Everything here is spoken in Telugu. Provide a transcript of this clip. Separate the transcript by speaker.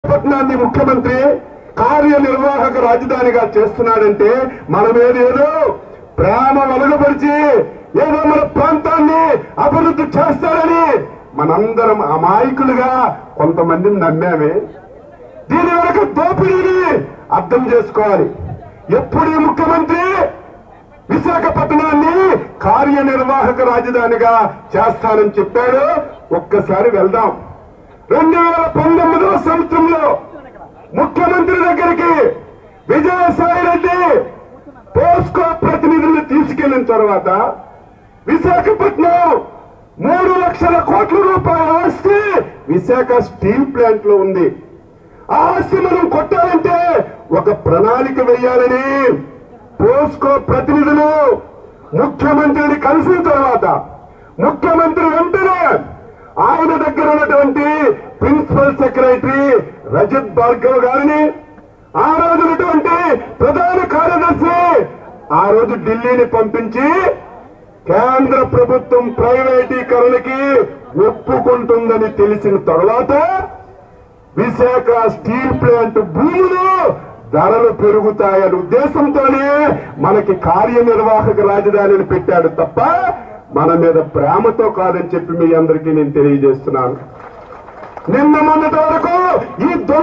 Speaker 1: పట్టణాన్ని ముఖ్యమంత్రి కార్యనిర్వాహక రాజధానిగా చేస్తున్నాడంటే మన మీద ఏదో ప్రేమ వెలుగుపరిచి ఏదో మన ప్రాంతాన్ని అభివృద్ధి చేస్తారని మనందరం అమాయకులుగా కొంతమందిని నమ్మామే దీని వెనక దోపిడీని అర్థం చేసుకోవాలి ఎప్పుడు ఈ ముఖ్యమంత్రి విశాఖపట్నాన్ని కార్యనిర్వాహక రాజధానిగా చేస్తానని చెప్పాడు ఒక్కసారి వెళ్దాం రెండు వేల పంతొమ్మిదవ సంవత్సరంలో ముఖ్యమంత్రి దగ్గరికి విజయసాయి రెడ్డి పోస్కో ప్రతినిధులను తీసుకెళ్లిన తర్వాత విశాఖపట్నం మూడు లక్షల కోట్ల రూపాయల ఆస్తి విశాఖ స్టీల్ ప్లాంట్ లో ఉంది ఆ ఆస్తి మనం కొట్టాలంటే ఒక ప్రణాళిక వేయాలని పోస్కో ప్రతినిధులు ముఖ్యమంత్రిని కలిసిన తర్వాత ముఖ్యమంత్రి వెంటనే ఆయన దగ్గర ఉన్నటువంటి ప్రిన్సిపల్ సెక్రటరీ రజత్ భార్గవ్ గారిని ఆ రోజు ఉన్నటువంటి ప్రధాన కార్యదర్శి ఆ రోజు ఢిల్లీని పంపించి కేంద్ర ప్రభుత్వం ప్రైవేటీకరణకి ఒప్పుకుంటుందని తెలిసిన తర్వాత విశాఖ స్టీల్ ప్లాంట్ భూములు ధరలు పెరుగుతాయనే ఉద్దేశంతోనే మనకి కార్యనిర్వాహక రాజధానిని పెట్టాడు తప్ప మన మీద ప్రేమతో కాదని చెప్పి మీ అందరికీ నేను తెలియజేస్తున్నాను నిన్న మొన్నటి వరకు ఈ దొంగ